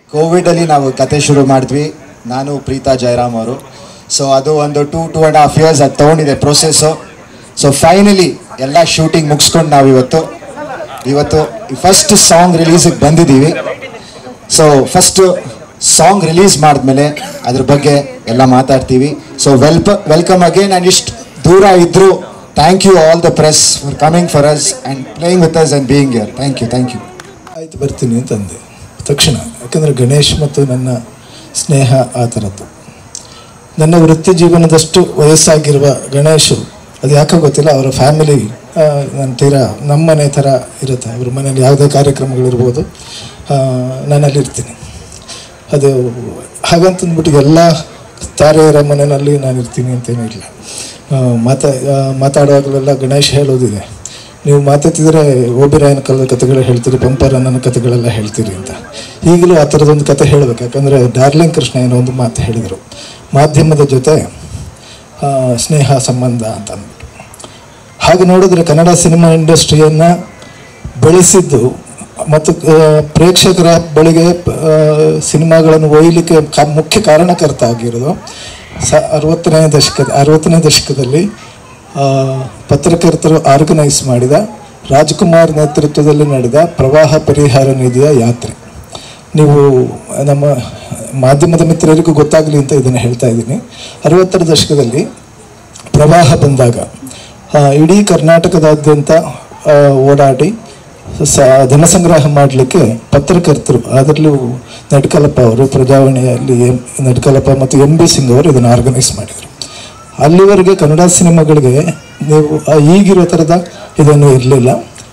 ಕೋವಿಡಲ್ಲಿ ನಾವು ಕತೆ ಶುರು ಮಾಡಿದ್ವಿ ನಾನು ಪ್ರೀತಾ ಜಯರಾಮ್ ಅವರು ಸೊ ಅದು ಒಂದು two two and half years ಅದು ತೊಗೊಂಡಿದೆ ಪ್ರೊಸೆಸ್ಸು ಸೊ ಫೈನಲಿ ಎಲ್ಲ ಶೂಟಿಂಗ್ ಮುಗಿಸ್ಕೊಂಡು ನಾವು ಇವತ್ತು ಇವತ್ತು ಫಸ್ಟ್ ಸಾಂಗ್ ರಿಲೀಸಿಗೆ ಬಂದಿದ್ದೀವಿ ಸೊ ಫಸ್ಟ್ ಸಾಂಗ್ ರಿಲೀಸ್ ಮಾಡಿದ್ಮೇಲೆ ಅದ್ರ ಬಗ್ಗೆ ಎಲ್ಲ ಮಾತಾಡ್ತೀವಿ ಸೊ ವೆಲ್ಪ ವೆಲ್ಕಮ್ ಅಗೇನ್ ಆ್ಯಂಡ್ ಇಷ್ಟು ದೂರ ಇದ್ದರೂ thank you all the press for coming for us and playing with us and being here thank you thank you ಆಯ್ತು ಬರ್ತೀನಿ ಅಂತಂದೆ ತಕ್ಷಣ ಯಾಕಂದರೆ ಗಣೇಶ್ ಮತ್ತು ನನ್ನ ಸ್ನೇಹ ಆ ಥರದ್ದು ನನ್ನ ವೃತ್ತಿ ಜೀವನದಷ್ಟು ವಯಸ್ಸಾಗಿರುವ ಗಣೇಶು ಅದು ಯಾಕೋ ಗೊತ್ತಿಲ್ಲ ಅವರ ಫ್ಯಾಮಿಲಿ ನನ್ನ ತೀರಾ ನಮ್ಮ ಮನೆ ಥರ ಇರುತ್ತೆ ಅವ್ರ ಮನೇಲಿ ಯಾವುದೇ ಕಾರ್ಯಕ್ರಮಗಳಿರ್ಬೋದು ಆ, ನಾನು ಅಲ್ಲಿರ್ತೀನಿ ಅದು ಹಾಗಂತಂದ್ಬಿಟ್ಟು ಎಲ್ಲ ತಾರೆಯರ ಮನೆಯಲ್ಲಿ ನಾನು ಇರ್ತೀನಿ ಅಂತೇನೂ ಇಲ್ಲ ಆ, ಮಾತಾ ಆ, ಮಾತಾಡುವಾಗಲೆಲ್ಲ ಗಣೇಶ್ ಹೇಳೋದಿದೆ ನೀವು ಮಾತಾಡ್ತಿದ್ರೆ ಓಬಿರಾಯನ ಕಲ್ಲ ಕಥೆಗಳು ಹೇಳ್ತೀರಿ ಪಂಪರಣ್ಣನ ಕಥೆಗಳೆಲ್ಲ ಹೇಳ್ತೀರಿ ಅಂತ ಈಗಲೂ ಆ ಥರದೊಂದು ಕತೆ ಹೇಳಬೇಕು ಯಾಕಂದರೆ ಡಾರ್ಲಿಂಗ್ ಕೃಷ್ಣ ಏನೋ ಒಂದು ಮಾತು ಹೇಳಿದರು ಮಾಧ್ಯಮದ ಜೊತೆ ಆ, ಸ್ನೇಹ ಸಂಬಂಧ ಅಂತ ಅಂದ್ಬಿಟ್ಟು ಹಾಗೆ ನೋಡಿದ್ರೆ ಕನ್ನಡ ಸಿನಿಮಾ ಇಂಡಸ್ಟ್ರಿಯನ್ನು ಬೆಳೆಸಿದ್ದು ಮತ್ತು ಆ, ಪ್ರೇಕ್ಷಕರ ಬಳಿಗೆ ಆ, ಸಿನಿಮಾಗಳನ್ನು ಒಯ್ಯಲಿಕ್ಕೆ ಕ ಮುಖ್ಯ ಕಾರಣಕರ್ತ ಆಗಿರೋದು ಸ ಅರವತ್ತನೇ ದಶಕದ ಅರವತ್ತನೇ ದಶಕದಲ್ಲಿ ಆ, ಪತ್ರಕರ್ತರು ಆರ್ಗನೈಸ್ ಮಾಡಿದ ರಾಜ್ಕುಮಾರ್ ನೇತೃತ್ವದಲ್ಲಿ ನಡೆದ ಪ್ರವಾಹ ಪರಿಹಾರ ನಿಧಿಯ ಯಾತ್ರೆ ನೀವು ನಮ್ಮ ಮಾಧ್ಯಮದ ಮಿತ್ರರಿಗೂ ಗೊತ್ತಾಗಲಿ ಅಂತ ಇದನ್ನು ಹೇಳ್ತಾ ಇದ್ದೀನಿ ಅರವತ್ತರ ದಶಕದಲ್ಲಿ ಪ್ರವಾಹ ಬಂದಾಗ ಆ, ಇಡೀ ಕರ್ನಾಟಕದಾದ್ಯಂತ ಆ, ಓಡಾಡಿ ಸ ಧನ ಸಂಗ್ರಹ ಮಾಡಲಿಕ್ಕೆ ಪತ್ರಕರ್ತರು ಅದರಲ್ಲೂ ನಡ್ಕಲಪ್ಪ ಅವರು ಪ್ರಜಾವಾಣಿಯಲ್ಲಿ ಎಂ ನಡ್ಕಲಪ್ಪ ಮತ್ತು ಎಂ ಬಿ ಸಿಂಗ್ ಅವರು ಇದನ್ನು ಆರ್ಗನೈಸ್ ಮಾಡಿದರು ಅಲ್ಲಿವರೆಗೆ ಕನ್ನಡ ಸಿನಿಮಾಗಳಿಗೆ ನೀವು ಆ ಈಗಿರೋ ಥರದ ಇದನ್ನು ಇರಲಿಲ್ಲ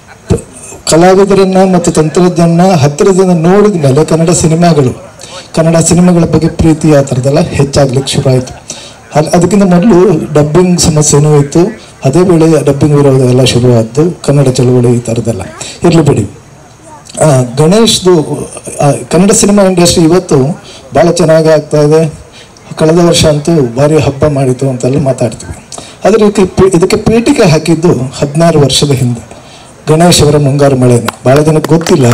ಕಲಾವಿದರನ್ನ ಮತ್ತು ತಂತ್ರಜ್ಞಾನ ಹತ್ತಿರದಿಂದ ನೋಡಿದ ಮೇಲೆ ಕನ್ನಡ ಸಿನಿಮಾಗಳು ಕನ್ನಡ ಸಿನಿಮಾಗಳ ಬಗ್ಗೆ ಪ್ರೀತಿ ಆ ಥರದ್ದೆಲ್ಲ ಹೆಚ್ಚಾಗ್ಲಿಕ್ಕೆ ಶುರು ಆಯಿತು ಅಲ್ಲಿ ಅದಕ್ಕಿಂತ ಮೊದಲು ಡಬ್ಬಿಂಗ್ ಸಮಸ್ಯೆನೂ ಇತ್ತು ಅದೇ ವೇಳೆ ಡಬ್ಬಿಂಗ್ ವಿರೋಧ ಎಲ್ಲ ಶುರುವಾದ್ದು ಕನ್ನಡ ಚಳವಳಿ ಈ ಥರದ್ದೆಲ್ಲ ಇರಲಿ ಬಿಡಿ ಆ, ಗಣೇಶ್ದು ಆ, ಕನ್ನಡ ಸಿನಿಮಾ ಇಂಡಸ್ಟ್ರಿ ಇವತ್ತು ಭಾಳ ಚೆನ್ನಾಗಿ ಆಗ್ತಾ ಇದೆ ಕಳೆದ ವರ್ಷ ಅಂತೂ ಭಾರಿ ಹಬ್ಬ ಮಾಡಿತು ಅಂತೆಲ್ಲ ಮಾತಾಡ್ತೀವಿ ಆದರೆ ಇದಕ್ಕೆ ಪಿ- ಇದಕ್ಕೆ ಪೀಠಿಕೆ ಹಾಕಿದ್ದು ಹದಿನಾರು ವರ್ಷದ ಹಿಂದೆ ಗಣೇಶ್ ಅವರ ಮುಂಗಾರು ಮಳೆನೆ ಭಾಳ ಜನಕ್ಕೆ ಗೊತ್ತಿಲ್ಲ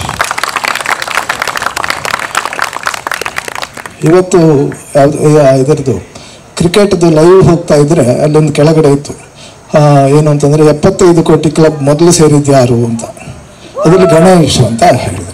ಇವತ್ತು ಯಾವ್ದು ಇದರದ್ದು ಕ್ರಿಕೆಟ್ದು ಲೈವ್ ಹೋಗ್ತಾ ಇದ್ರೆ ಅಲ್ಲೊಂದು ಕೆಳಗಡೆ ಇತ್ತು ಆ, ಏನು ಅಂತಂದ್ರೆ ಎಪ್ಪತ್ತೈದು ಕೋಟಿ ಕ್ಲಬ್ ಮೊದಲು ಸೇರಿದ್ದು ಯಾರು ಅಂತ ಅದರಲ್ಲಿ ಗಣೇಶ್ ಅಂತ ಹೇಳಿದ್ರು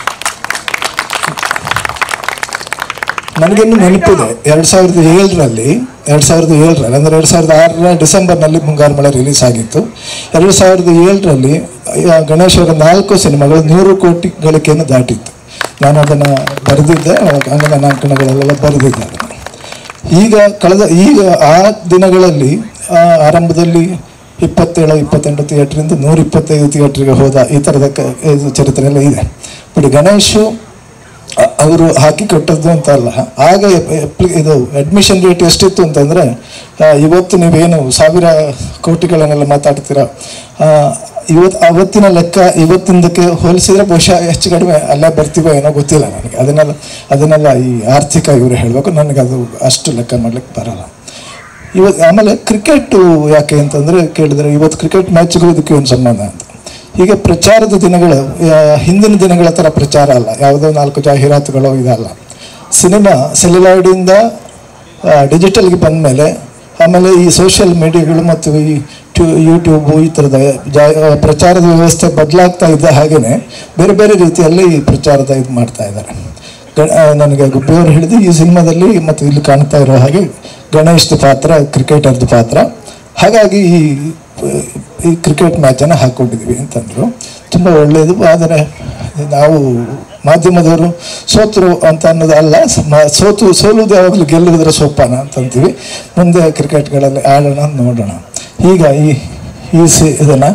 ನನಗಿನ್ನು ನೆನಪಿದೆ ಎರಡು ಸಾವಿರದ ಏಳರಲ್ಲಿ ಎರಡು ಸಾವಿರದ ಏಳರಲ್ಲಿ ಅಂದರೆ ಎರಡು ಸಾವಿರದ ಆರರ ಡಿಸೆಂಬರ್ನಲ್ಲಿ ಮುಂಗಾರು ಮಳೆ ರಿಲೀಸ್ ಆಗಿತ್ತು ಎರಡು ಸಾವಿರದ ಏಳರಲ್ಲಿ ಆ, ಗಣೇಶ್ ಅವರ ನಾಲ್ಕು ಸಿನಿಮಾಗಳು ನೂರು ಕೋಟಿ ಗಳಿಕೆಯನ್ನು ದಾಟಿತ್ತು ನಾನು ಅದನ್ನು ಬರೆದಿದ್ದೆ ಅಂಗನ ನಾಟಕಗಳೆಲ್ಲ ಬರೆದಿದ್ದೆ ಅದನ್ನು ಈಗ ಕಳೆದ ಈಗ ಆ ದಿನಗಳಲ್ಲಿ ಆ, ಆರಂಭದಲ್ಲಿ ಇಪ್ಪತ್ತೇಳು ಇಪ್ಪತ್ತೆಂಟು ಥಿಯೇಟ್ರಿಂದ ನೂರ ಇಪ್ಪತ್ತೈದು ಥಿಯೇಟ್ರಿಗೆ ಹೋದ ಈ ಥರದ ಕ- ಇದು ಚರಿತ್ರೆ ಎಲ್ಲ ಇದೆ ಬಟ್ ಗಣೇಶು ಅ- ಅವರು ಹಾಕಿ ಕೊಟ್ಟದ್ದು ಅಂತ ಅಲ್ಲ ಆಗ ಎಪ್- ಎಪ್ಲಿ- ಇದು ಅಡ್ಮಿಷನ್ ರೇಟ್ ಎಷ್ಟಿತ್ತು ಅಂತಂದರೆ ಇವತ್ತು ನೀವೇನು ಸಾವಿರ ಕೋಟಿಗಳನ್ನೆಲ್ಲ ಮಾತಾಡ್ತೀರಾ ಆ, ಇವತ್ತು ಅವತ್ತಿನ ಲೆಕ್ಕ ಇವತ್ತಿಂದಕ್ಕೆ ಹೋಲಿಸಿದ್ರೆ ಬಹುಶಃ ಹೆಚ್ಚು ಕಡಿಮೆ ಅಲ್ಲೇ ಬರ್ತೀವೋ ಏನೋ ಗೊತ್ತಿಲ್ಲ ನನಗೆ ಅದನ್ನೆಲ್ಲ ಅದನ್ನೆಲ್ಲ ಈ ಆರ್ಥಿಕ ಇವರು ಹೇಳಬೇಕು ನನಗೆ ಅದು ಅಷ್ಟು ಲೆಕ್ಕ ಮಾಡ್ಲಿಕ್ಕೆ ಬರಲ್ಲ ಇವತ್ತು ಆಮೇಲೆ ಕ್ರಿಕೆಟ್ ಯಾಕೆ ಅಂತಂದರೆ ಕೇಳಿದ್ರೆ ಇವತ್ತು ಕ್ರಿಕೆಟ್ ಮ್ಯಾಚ್ಗೂ ಇದಕ್ಕೆ ಏನು ಸಂಬಂಧ ಅಂತ ಹೀಗೆ ಪ್ರಚಾರದ ದಿನಗಳು ಆ, ಹಿಂದಿನ ದಿನಗಳ ಥರ ಪ್ರಚಾರ ಅಲ್ಲ ಯಾವುದೋ ನಾಲ್ಕು ಜಾಹೀರಾತುಗಳು ಇದಲ್ಲ ಸಿನಿಮಾ ಸೆಲ್ಯುಲಾಯ್ಡಿಂದ ಡಿಜಿಟಲ್ಗೆ ಬಂದ ಮೇಲೆ ಆಮೇಲೆ ಈ ಸೋಷಿಯಲ್ ಮೀಡಿಯಾಗಳು ಮತ್ತು ಈ ಟ್ಯೂ ಯೂಟ್ಯೂಬು ಈ ಥರದ ಜಾ ಆ, ಪ್ರಚಾರದ ವ್ಯವಸ್ಥೆ ಬದಲಾಗ್ತಾ ಇದ್ದ ಹಾಗೆಯೇ ಬೇರೆ ಬೇರೆ ರೀತಿಯಲ್ಲಿ ಈ ಪ್ರಚಾರದ ಇದು ಮಾಡ್ತಾ ಇದ್ದಾರೆ ಗ- ಆ, ನನಗೆ ಗುಬ್ಬಿಯವರು ಹೇಳಿದ್ದು ಈ ಸಿನಿಮಾದಲ್ಲಿ ಮತ್ತು ಇಲ್ಲಿ ಕಾಣ್ತಾ ಇರೋ ಹಾಗೆ ಗಣೇಶ್ದು ಪಾತ್ರ ಕ್ರಿಕೆಟರ್ದು ಪಾತ್ರ ಹಾಗಾಗಿ ಈ ಈ ಕ್ರಿಕೆಟ್ ಮ್ಯಾಚನ್ನು ಹಾಕ್ಕೊಂಡಿದ್ವಿ ಅಂತಂದರು ತುಂಬ ಒಳ್ಳೆಯದು ಆದರೆ ನಾವು ಮಾಧ್ಯಮದವರು ಸೋತರು ಅಂತ ಅನ್ನೋದು ಅಲ್ಲ ಮ- ಸೋತು ಸೋಲುವುದು ಯಾವಾಗಲೂ ಗೆಲ್ಲುವುದರ ಸೋಪಾನ ಅಂತಂತೀವಿ ಮುಂದೆ ಕ್ರಿಕೆಟ್ಗಳಲ್ಲಿ ಆಡೋಣ ನೋಡೋಣ ಈಗ ಈ ಈ ಸಿ ಇದನ್ನು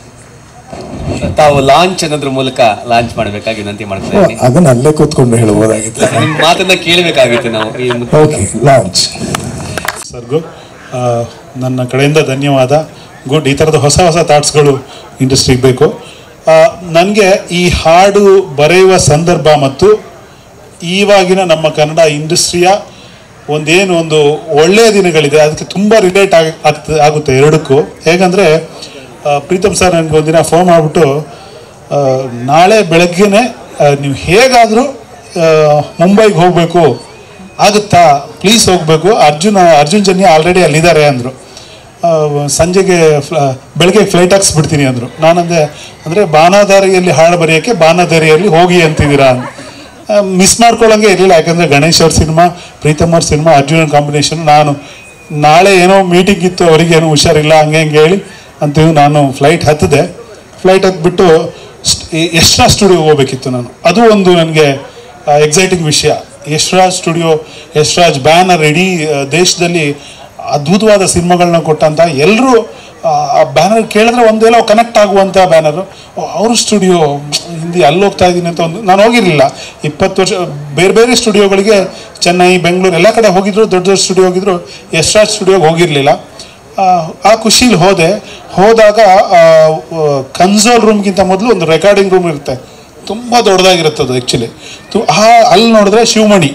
ತಾವು ಲಾಂಚ್ ಅನ್ನೋದ್ರ ಮೂಲಕ ಲಾಂಚ್ ಮಾಡಬೇಕಾಗಿ ವಿನಂತಿ ಮಾಡ್ತಾ ಇದ್ದೀನಿ ಅದನ್ನ ಅಲ್ಲೇ ಕೂತ್ಕೊಂಡು ಹೇಳ್ಬೋದಾಗಿತ್ತು ನಿಮ್ ಮಾತನ್ನ ಕೇಳಬೇಕಾಗಿತ್ತು ನಾವು ಈ ಮುಖ- ಓಕೆ ಲಾಂಚ್ ಸರ್ಗು ಆ, ನನ್ನ ಕಡೆಯಿಂದ ಧನ್ಯವಾದ ಗುಡ್ ಈ ಥರದ ಹೊಸ ಹೊಸ ಥಾಟ್ಸ್ಗಳು ಇಂಡಸ್ಟ್ರಿಗೆ ಬೇಕು ನನಗೆ ಈ ಹಾಡು ಬರೆಯುವ ಸಂದರ್ಭ ಮತ್ತು ಈವಾಗಿನ ನಮ್ಮ ಕನ್ನಡ ಇಂಡಸ್ಟ್ರಿಯ ಒಂದೇನು ಒಂದು ಒಳ್ಳೆಯ ದಿನಗಳಿದೆ ಅದಕ್ಕೆ ತುಂಬ ರಿಲೇಟ್ ಆಗಿ ಆಗ್ತದೆ ಆಗುತ್ತೆ ಎರಡಕ್ಕೂ ಹೇಗಂದರೆ ಪ್ರೀತಮ್ ಸರ್ ನನಗೆ ಒಂದಿನ ಫೋನ್ ಮಾಡಿಬಿಟ್ಟು ನಾಳೆ ಬೆಳಗ್ಗೆನೆ ನೀವು ಹೇಗಾದರೂ ಮುಂಬೈಗೆ ಹೋಗಬೇಕು ಆಗುತ್ತಾ ಪ್ಲೀಸ್ ಹೋಗಬೇಕು ಅರ್ಜುನ್ ಅರ್ಜುನ್ ಜನ್ಯ ಆಲ್ರೆಡಿ ಅಲ್ಲಿದ್ದಾರೆ ಅಂದರು ಸಂಜೆಗೆ ಫ್ಲ ಬೆಳಗ್ಗೆ ಫ್ಲೈಟ್ ಹಾಕ್ಸ್ಬಿಡ್ತೀನಿ ಅಂದರು ನಾನಂದೆ ಅಂದರೆ ಬಾನಾದಾರಿಯಲ್ಲಿ ಹಾಡು ಬರೆಯೋಕ್ಕೆ ಬಾನಾದಾರಿಯಲ್ಲಿ ಹೋಗಿ ಅಂತಿದ್ದೀರಾ ಅಂತ ಮಿಸ್ ಮಾಡ್ಕೊಳ್ಳೋಂಗೆ ಇರಲಿಲ್ಲ ಯಾಕಂದರೆ ಗಣೇಶ್ ಅವ್ರ ಸಿನಿಮಾ ಪ್ರೀತಮ್ ಅವ್ರ ಸಿನಿಮಾ ಅರ್ಜುನನ್ ಕಾಂಬಿನೇಷನ್ ನಾನು ನಾಳೆ ಏನೋ ಮೀಟಿಂಗ್ ಇತ್ತು ಅವರಿಗೆ ಏನೋ ಹುಷಾರಿಲ್ಲ ಹಂಗೆ ಹಂಗೆ ಹೇಳಿ ಅಂತೀವಿ ನಾನು ಫ್ಲೈಟ್ ಹತ್ತಿದೆ ಫ್ಲೈಟ್ ಹತ್ಬಿಟ್ಟು ಎಕ್ಸ್ಟ್ರಾ ಸ್ಟುಡಿಯೋಗೆ ಹೋಗ್ಬೇಕಿತ್ತು ನಾನು ಅದು ಒಂದು ನನಗೆ ಎಕ್ಸೈಟಿಂಗ್ ವಿಷಯ ಯಶ್ರಾಜ್ ಸ್ಟುಡಿಯೋ ಯಶ್ರಾಜ್ ಬ್ಯಾನರ್ ಇಡೀ ಆ, ದೇಶದಲ್ಲಿ ಅದ್ಭುತವಾದ ಸಿನಿಮಾಗಳನ್ನ ಕೊಟ್ಟಂತ ಎಲ್ಲರೂ ಆ ಬ್ಯಾನರ್ ಕೇಳಿದ್ರೆ ಒಂದೆಲ್ಲ ಕನೆಕ್ಟ್ ಆಗುವಂಥ ಬ್ಯಾನರು ಅವ್ರ ಸ್ಟುಡಿಯೋ ಹಿಂದಿ ಅಲ್ಲಿ ಹೋಗ್ತಾ ಇದ್ದೀನಿ ಅಂತ ಒಂದು ನಾನು ಹೋಗಿರಲಿಲ್ಲ ಇಪ್ಪತ್ತು ವರ್ಷ ಬೇರೆ ಬೇರೆ ಸ್ಟುಡಿಯೋಗಳಿಗೆ ಚೆನ್ನೈ ಬೆಂಗಳೂರು ಎಲ್ಲ ಕಡೆ ಹೋಗಿದ್ರು ದೊಡ್ಡ ದೊಡ್ಡ ಸ್ಟುಡಿಯೋ ಹೋಗಿದ್ರು ಯಶ್ರಾಜ್ ಸ್ಟುಡಿಯೋಗೆ ಹೋಗಿರಲಿಲ್ಲ ಆ ಖುಷಿಲಿ ಹೋದೆ ಹೋದಾಗ ಕನ್ಸೋಲ್ ರೂಮ್ಗಿಂತ ಮೊದಲು ಒಂದು ರೆಕಾರ್ಡಿಂಗ್ ರೂಮ್ ಇರುತ್ತೆ ತುಂಬ ದೊಡ್ಡದಾಗಿರುತ್ತೆ ಅದು ಆ್ಯಕ್ಚುಲಿ ಆ ಅಲ್ಲಿ ನೋಡಿದ್ರೆ ಶಿವಮಣಿ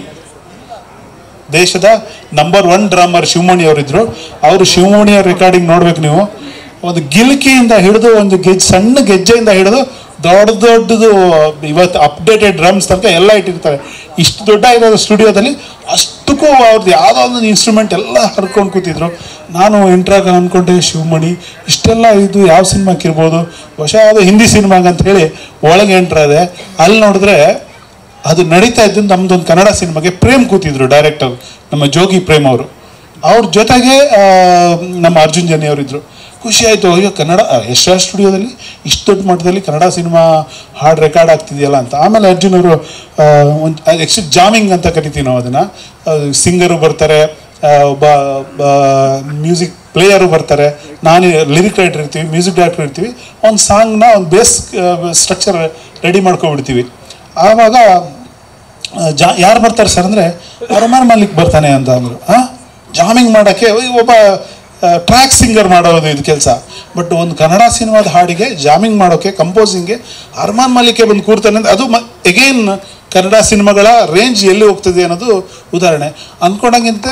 ದೇಶದ ನಂಬರ್ ಒನ್ ಡ್ರಾಮರ್ ಶಿವಮಣಿ ಅವರಿದ್ರು ಅವರು ಶಿವಮಣಿ ಅವ್ರ ರೆಕಾರ್ಡಿಂಗ್ ನೋಡ್ಬೇಕು ನೀವು ಒಂದು ಗಿಲ್ಕಿಯಿಂದ ಹಿಡಿದು ಒಂದು ಗೆಜ್ ಸಣ್ಣ ಗೆಜ್ಜೆಯಿಂದ ಹಿಡಿದು ದೊಡ್ಡ ದೊಡ್ಡದು ಇವತ್ತು ಅಪ್ಡೇಟೆಡ್ ಡ್ರಮ್ಸ್ ತನಕ ಎಲ್ಲ ಇಟ್ಟಿರ್ತಾರೆ ಇಷ್ಟು ದೊಡ್ಡ ಇರೋದು ಸ್ಟುಡಿಯೋದಲ್ಲಿ ಅಷ್ಟಕ್ಕೂ ಅವ್ರದ್ದು ಯಾವುದೋ ಒಂದು ಇನ್ಸ್ಟ್ರೂಮೆಂಟ್ ಎಲ್ಲ ಹರ್ಕೊಂಡು ಕೂತಿದ್ರು ನಾನು ಎಂಟ್ರಾಗ ಅಂದ್ಕೊಂಡೆ ಶಿವಮಣಿ ಇಷ್ಟೆಲ್ಲ ಇದು ಯಾವ ಸಿನಿಮಾಕ್ಕೆ ಇರ್ಬೋದು ಹೊಸ ಅದು ಹಿಂದಿ ಸಿನಿಮಾಗೆ ಅಂತ ಹೇಳಿ ಒಳಗೆ ಎಂಟ್ರಾದೆ ಅಲ್ಲಿ ನೋಡಿದ್ರೆ ಅದು ನಡೀತಾ ಇದ್ದು ನಮ್ದೊಂದು ಕನ್ನಡ ಸಿನಿಮಾಗೆ ಪ್ರೇಮ್ ಕೂತಿದ್ರು ಡೈರೆಕ್ಟರ್ ನಮ್ಮ ಜೋಗಿ ಪ್ರೇಮ್ ಅವರು ಅವ್ರ ಜೊತೆಗೆ ಆ, ನಮ್ಮ ಅರ್ಜುನ್ ಜನಿ ಅವರಿದ್ರು ಖುಷಿ ಆಯಿತು ಅಯ್ಯೋ ಕನ್ನಡ ಎಷ್ಟೋ ಸ್ಟುಡಿಯೋದಲ್ಲಿ ಇಷ್ಟು ದೊಡ್ಡ ಮಟ್ಟದಲ್ಲಿ ಕನ್ನಡ ಸಿನಿಮಾ ಹಾಡು ರೆಕಾರ್ಡ್ ಆಗ್ತಿದೆಯಲ್ಲ ಅಂತ ಆಮೇಲೆ ಅರ್ಜುನ್ ಅವರು ಒಂದು ಎಕ್ಚುಲಿ ಜಾಮಿಂಗ್ ಅಂತ ಕರಿತೀವಿ ನಾವು ಅದನ್ನು ಸಿಂಗರು ಬರ್ತಾರೆ ಆ, ಒಬ್ಬ ಮ್ಯೂಸಿಕ್ ಪ್ಲೇಯರು ಬರ್ತಾರೆ ನಾನು ಲಿರಿಕ್ ರೈಟರ್ ಇರ್ತೀವಿ ಮ್ಯೂಸಿಕ್ ಡೈರೆಕ್ಟರ್ ಇರ್ತೀವಿ ಒಂದು ಸಾಂಗ್ನ ಒಂದು ಬೇಸ್ ಸ್ಟ್ರಕ್ಚರ್ ರೆಡಿ ಮಾಡ್ಕೊಬಿಡ್ತೀವಿ ಆವಾಗ ಆ, ಜಾ ಯಾರು ಬರ್ತಾರೆ ಸರ್ ಅಂದರೆ ಅರಮಾನ್ ಮಲ್ಲಿಕ್ ಬರ್ತಾನೆ ಅಂತ ಅಂದರು ಹಾಂ ಜಾಮಿಂಗ್ ಮಾಡೋಕ್ಕೆ ಒಬ್ಬ ಟ್ರ್ಯಾಕ್ ಸಿಂಗರ್ ಮಾಡೋದು ಇದು ಕೆಲಸ ಬಟ್ ಒಂದು ಕನ್ನಡ ಸಿನಿಮಾದ ಹಾಡಿಗೆ ಜಾಮಿಂಗ್ ಮಾಡೋಕ್ಕೆ ಕಂಪೋಸಿಂಗ್ಗೆ ಅರ್ಮಾನ್ ಮಲ್ಲಿಕೆ ಬಂದು ಕೂರ್ತಾನೆ ಅಂತ ಅದು ಎಗೇನ್ ಕನ್ನಡ ಸಿನಿಮಾಗಳ ರೇಂಜ್ ಎಲ್ಲಿ ಹೋಗ್ತದೆ ಅನ್ನೋದು ಉದಾಹರಣೆ ಅಂದ್ಕೊಂಡಂಗಿಂತ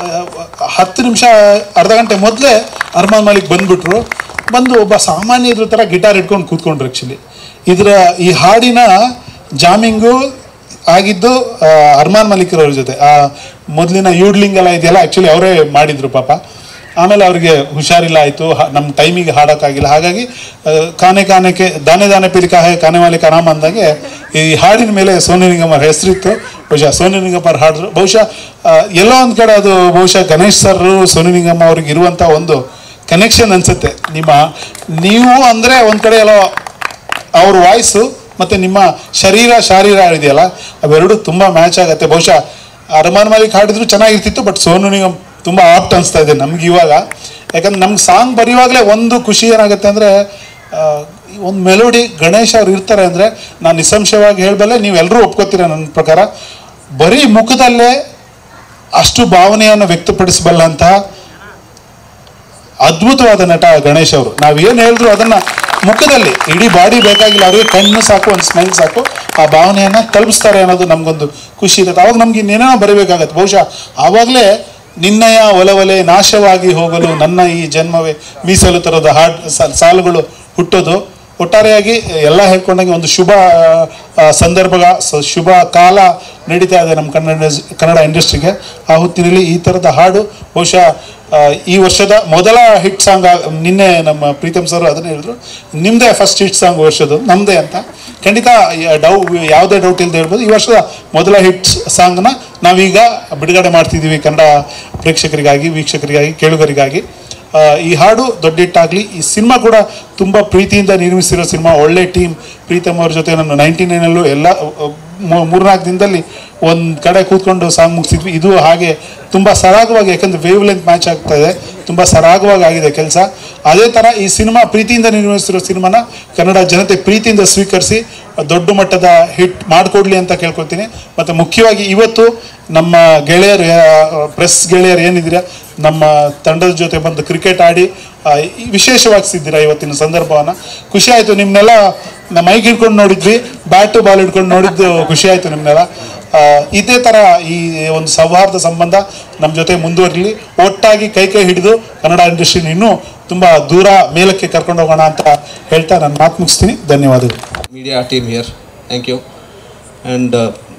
ಆ, ಹತ್ತು ನಿಮಿಷ ಅರ್ಧ ಗಂಟೆ ಮೊದಲೇ ಅರ್ಮಾನ್ ಮಲ್ಲಿಕ್ ಬಂದ್ಬಿಟ್ರು ಬಂದು ಒಬ್ಬ ಸಾಮಾನ್ಯ ಇದ್ರ ಥರ ಗಿಟಾರ್ ಇಟ್ಕೊಂಡು ಕೂತ್ಕೊಂಡ್ರು ಆ್ಯಕ್ಚುಲಿ ಇದರ ಈ ಹಾಡಿನ ಜಾಮಿಂಗು ಆಗಿದ್ದು ಆ, ಅರ್ಮಾನ್ ಮಲಿಕ್ರ ಅವ್ರ ಜೊತೆ ಆ ಮೊದಲಿನ ಯೂಡ್ಲಿಂಗ್ ಎಲ್ಲ ಇದೆಯಲ್ಲ ಆ್ಯಕ್ಚುಲಿ ಅವರೇ ಮಾಡಿದ್ರು ಪಾಪ ಆಮೇಲೆ ಅವ್ರಿಗೆ ಹುಷಾರಿಲ್ಲ ಆಯಿತು ನಮ್ಮ ಟೈಮಿಗೆ ಹಾಡೋಕ್ಕಾಗಿಲ್ಲ ಹಾಗಾಗಿ ಆ, ಕಾನೆ ಕಾನೆಗೆ ದಾನೆ ದಾನೆ ಪಿಲಿಕಾ ಹೇ ಕಾನೆ ಮಾಲಿಕ ರಾಮ ಅಂದಾಗೆ ಈ ಹಾಡಿನ ಮೇಲೆ ಸೋನು ನಿಗಮ್ ಅವ್ರ ಹೆಸರಿತ್ತು ಬಹುಶಃ ಸೋನು ನಿಗಮ್ ಅವ್ರು ಹಾಡಿದ್ರು ಬಹುಶಃ ಆ, ಎಲ್ಲೋ ಒಂದು ಕಡೆ ಅದು ಬಹುಶಃ ಗಣೇಶ್ ಸರ್ ಸೋನು ನಿಗಮ್ ಅವ್ರಿಗೆ ಇರುವಂಥ ಒಂದು ಕನೆಕ್ಷನ್ ಅನ್ಸುತ್ತೆ ನಿಮ್ಮ ನೀವು ಅಂದರೆ ಒಂದು ಕಡೆ ಎಲ್ಲೋ ಅವ್ರ ವಾಯ್ಸು ಮತ್ತು ನಿಮ್ಮ ಶರೀರ ಶಾರೀರ ಇದೆಯಲ್ಲ ಅವೆರಡು ತುಂಬ ಮ್ಯಾಚ್ ಆಗುತ್ತೆ ಬಹುಶಃ ಅರಮಾನ್ ಮಾಲಿಕ್ ಹಾಡಿದ್ರು ಚೆನ್ನಾಗಿರ್ತಿತ್ತು ಬಟ್ ಸೋನು ನಿಗಮ್ ತುಂಬ ಆಪ್ಟ್ ಅನಿಸ್ತಾ ಇದೆ ನಮ್ಗೆ ಇವಾಗ ಯಾಕಂದ್ರೆ ನಮ್ಗೆ ಸಾಂಗ್ ಬರೆಯುವಾಗಲೇ ಒಂದು ಖುಷಿ ಏನಾಗುತ್ತೆ ಅಂದರೆ ಒಂದು ಮೆಲೋಡಿ ಗಣೇಶ್ ಅವ್ರು ಇರ್ತಾರೆ ಅಂದರೆ ನಾನು ನಿಸ್ಸಂಶಯವಾಗಿ ಹೇಳಬಲ್ಲೆ ನೀವೆಲ್ಲರೂ ಒಪ್ಕೋತೀರ ನನ್ನ ಪ್ರಕಾರ ಬರೀ ಮುಖದಲ್ಲೇ ಅಷ್ಟು ಭಾವನೆಯನ್ನು ವ್ಯಕ್ತಪಡಿಸಬಲ್ಲಂತಹ ಅದ್ಭುತವಾದ ನಟ ಗಣೇಶ್ ಅವರು ನಾವೇನು ಹೇಳಿದ್ರು ಅದನ್ನ ಮುಖದಲ್ಲಿ ಇಡೀ ಬಾಡಿ ಬೇಕಾಗಿಲ್ಲ ಅವ್ರಿಗೆ ಕಣ್ಣು ಸಾಕು ಒಂದು ಸ್ಮೈಲ್ ಸಾಕು ಆ ಭಾವನೆಯನ್ನ ತಲುಪಿಸ್ತಾರೆ ಅನ್ನೋದು ನಮಗೊಂದು ಖುಷಿ ಇರುತ್ತೆ ಅವಾಗ ನಮ್ಗೆ ಇನ್ನೇನೋ ಬರೀಬೇಕಾಗತ್ತೆ ಬಹುಶಃ ಆವಾಗಲೇ ನಿನ್ನಯ ಒಲವಲೆ ನಾಶವಾಗಿ ಹೋಗಲು ನನ್ನ ಈ ಜನ್ಮವೇ ಮೀಸಲು ತರದ ಹಾಡ್ ಸಾ- ಸಾಲುಗಳು ಹುಟ್ಟೋದು ಒಟ್ಟಾರೆಯಾಗಿ ಎಲ್ಲ ಹೇಳ್ಕೊಂಡಂಗೆ ಒಂದು ಶುಭ ಆ, ಸಂದರ್ಭ ಸ- ಶುಭ ಕಾಲ ನಡೀತಾ ಇದೆ ನಮ್ಮ ಕನ್ನಡ ಕನ್ನಡ ಇಂಡಸ್ಟ್ರಿಗೆ ಆ ಹೊತ್ತಿನಲ್ಲಿ ಈ ಥರದ ಹಾಡು ಬಹುಶಃ ಆ, ಈ ವರ್ಷದ ಮೊದಲ ಹಿಟ್ ಸಾಂಗ್ ನಿನ್ನೆ ನಮ್ಮ ಪ್ರೀತಮ್ ಸರ್ ಅದನ್ನೇ ಹೇಳಿದ್ರು ನಿಮ್ಮದೇ ಫಸ್ಟ್ ಹಿಟ್ ಸಾಂಗ್ ವರ್ಷದ್ದು ನಮ್ಮದೇ ಅಂತ ಖಂಡಿತ ಡೌ ಯಾವುದೇ ಡೌಟ್ ಇಲ್ಲದೆ ಹೇಳ್ಬೋದು ಈ ವರ್ಷದ ಮೊದಲ ಹಿಟ್ ಸಾಂಗ್ನ ನಾವೀಗ ಬಿಡುಗಡೆ ಮಾಡ್ತಿದ್ದೀವಿ ಕನ್ನಡ ಪ್ರೇಕ್ಷಕರಿಗಾಗಿ ವೀಕ್ಷಕರಿಗಾಗಿ ಕೇಳುಗರಿಗಾಗಿ ಆ, ಈ ಹಾಡು ದೊಡ್ಡ ಹಿಟ್ಟಾಗಲಿ ಈ ಸಿನಿಮಾ ಕೂಡ ತುಂಬ ಪ್ರೀತಿಯಿಂದ ನಿರ್ಮಿಸಿರೋ ಸಿನಿಮಾ ಒಳ್ಳೆ ಟೀಮ್ ಪ್ರೀತಮ್ ಅವ್ರ ಜೊತೆ ನಾನು ನೈಂಟಿ ನೈನಲ್ಲೂ ಎಲ್ಲ ಮೂರ್ನಾಲ್ಕು ದಿನದಲ್ಲಿ ಒಂದು ಕಡೆ ಕೂತ್ಕೊಂಡು ಸಾಂಗ್ ಮುಗಿಸಿದ್ವಿ ಇದು ಹಾಗೆ ತುಂಬ ಸರಾಗವಾಗಿ ಯಾಕಂದರೆ ವೇವ್ ಲೆಂತ್ ಮ್ಯಾಚ್ ಆಗ್ತಾ ಇದೆ ತುಂಬ ಸರಾಗವಾಗಿ ಆಗಿದೆ ಕೆಲಸ ಅದೇ ಥರ ಈ ಸಿನಿಮಾ ಪ್ರೀತಿಯಿಂದ ನಿರ್ಮಿಸಿರೋ ಸಿನಿಮಾನ ಕನ್ನಡ ಜನತೆ ಪ್ರೀತಿಯಿಂದ ಸ್ವೀಕರಿಸಿ ದೊಡ್ಡ ಮಟ್ಟದ ಹಿಟ್ ಮಾಡಿಕೊಡ್ಲಿ ಅಂತ ಕೇಳ್ಕೊಳ್ತೀನಿ ಮತ್ತು ಮುಖ್ಯವಾಗಿ ಇವತ್ತು ನಮ್ಮ ಗೆಳೆಯರು ಪ್ರೆಸ್ ಗೆಳೆಯರು ಏನಿದ್ದೀರಾ ನಮ್ಮ ತಂಡದ ಜೊತೆ ಬಂದು ಕ್ರಿಕೆಟ್ ಆಡಿ ಆ, ಈ ವಿಶೇಷವಾಗಿಸಿದ್ದೀರಾ ಇವತ್ತಿನ ಸಂದರ್ಭವನ್ನು ಖುಷಿ ಆಯಿತು ನಿಮ್ಮನ್ನೆಲ್ಲ ನಮ್ಮ ಮೈಕ್ ಹಿಡ್ಕೊಂಡು ನೋಡಿದ್ವಿ ಬ್ಯಾಟು ಬಾಲ್ ಹಿಡ್ಕೊಂಡು ನೋಡಿದ್ದು ಖುಷಿ ಆಯಿತು ನಿಮ್ಮನ್ನೆಲ್ಲ ಆ, ಇದೇ ಥರ ಈ ಒಂದು ಸೌಹಾರ್ದ ಸಂಬಂಧ ನಮ್ಮ ಜೊತೆ ಮುಂದುವರಿಲಿ ಒಟ್ಟಾಗಿ ಕೈ ಕೈ ಹಿಡಿದು ಕನ್ನಡ ಇಂಡಸ್ಟ್ರಿನ ಇನ್ನೂ ತುಂಬ ದೂರ ಮೇಲಕ್ಕೆ ಕರ್ಕೊಂಡು ಹೋಗೋಣ ಅಂತ ಹೇಳ್ತಾ ನಾನು ಮಾತು ಮುಗಿಸ್ತೀನಿ ಧನ್ಯವಾದಗಳು media team here. Thank you. And uh,